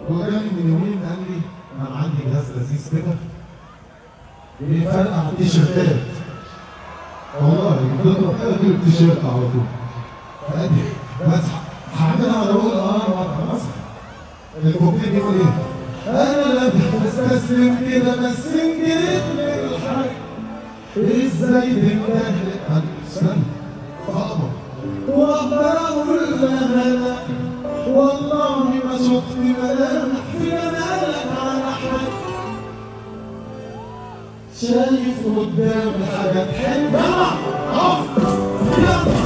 هو جالي من يومين قال لي انا عندي جهاز لذيذ كده بيفرقع التيشيرتات والله بتضرب قلب التيشيرت على طول فقال لي بس هعملها ولا اقول اه مسح الكوكتيل بيقول ايه؟ انا لا بستسلم كده بس انجلت من الحاج ازاي تنتهي استنى بابا واقدر اقول لها لا والله ما شفت ملامح في جمالك على حد شايف قدامي حاجات حلوه يلا